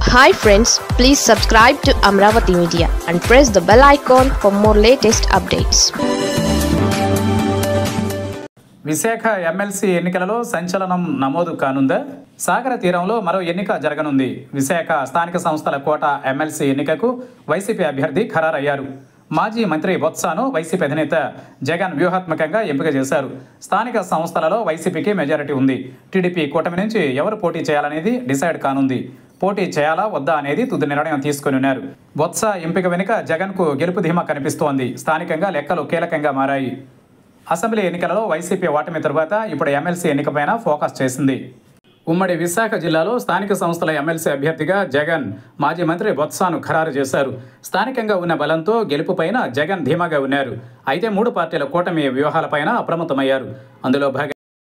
hi friends please subscribe to Amaravati media and press the bell icon for more latest updates Visakha MLC ఎన్నికలలో సంచలనం నమోదు కానుందా సాగర తీరంలో మరో ఎన్నిక జరగనుంది విశాఖ స్థానిక సంస్థల కోట ఎమ్మెల్సీ ఎన్నికకు వైసీపీ అభ్యర్థి ఖరారయ్యారు మాజీ మంత్రి బొత్సాను వైసీపీ అధినేత జగన్ వ్యూహాత్మకంగా ఎంపిక చేశారు స్థానిక సంస్థలలో వైసీపీకి మెజారిటీ ఉంది టీడీపీ కూటమి నుంచి ఎవరు పోటీ చేయాలనేది డిసైడ్ కానుంది పోటీ చేయాలా వద్దా అనేది తుది నిర్ణయం తీసుకుని ఉన్నారు బొత్స ఎంపిక వెనుక జగన్కు గెలుపు ధీమా కనిపిస్తోంది స్థానికంగా లెక్కలు కీలకంగా మారాయి అసెంబ్లీ ఎన్నికలలో వైసీపీ ఓటమి తరువాత ఇప్పుడు ఎమ్మెల్సీ ఎన్నికపైన ఫోకస్ చేసింది ఉమ్మడి విశాఖ జిల్లాలో స్థానిక సంస్థల ఎమ్మెల్సీ అభ్యర్థిగా జగన్ మాజీ మంత్రి బొత్సాను ఖరారు చేశారు స్థానికంగా ఉన్న బలంతో గెలుపుపైన జగన్ ధీమాగా ఉన్నారు అయితే మూడు పార్టీల కూటమి వ్యూహాలపైన అప్రమత్తమయ్యారు అందులో భాగంగా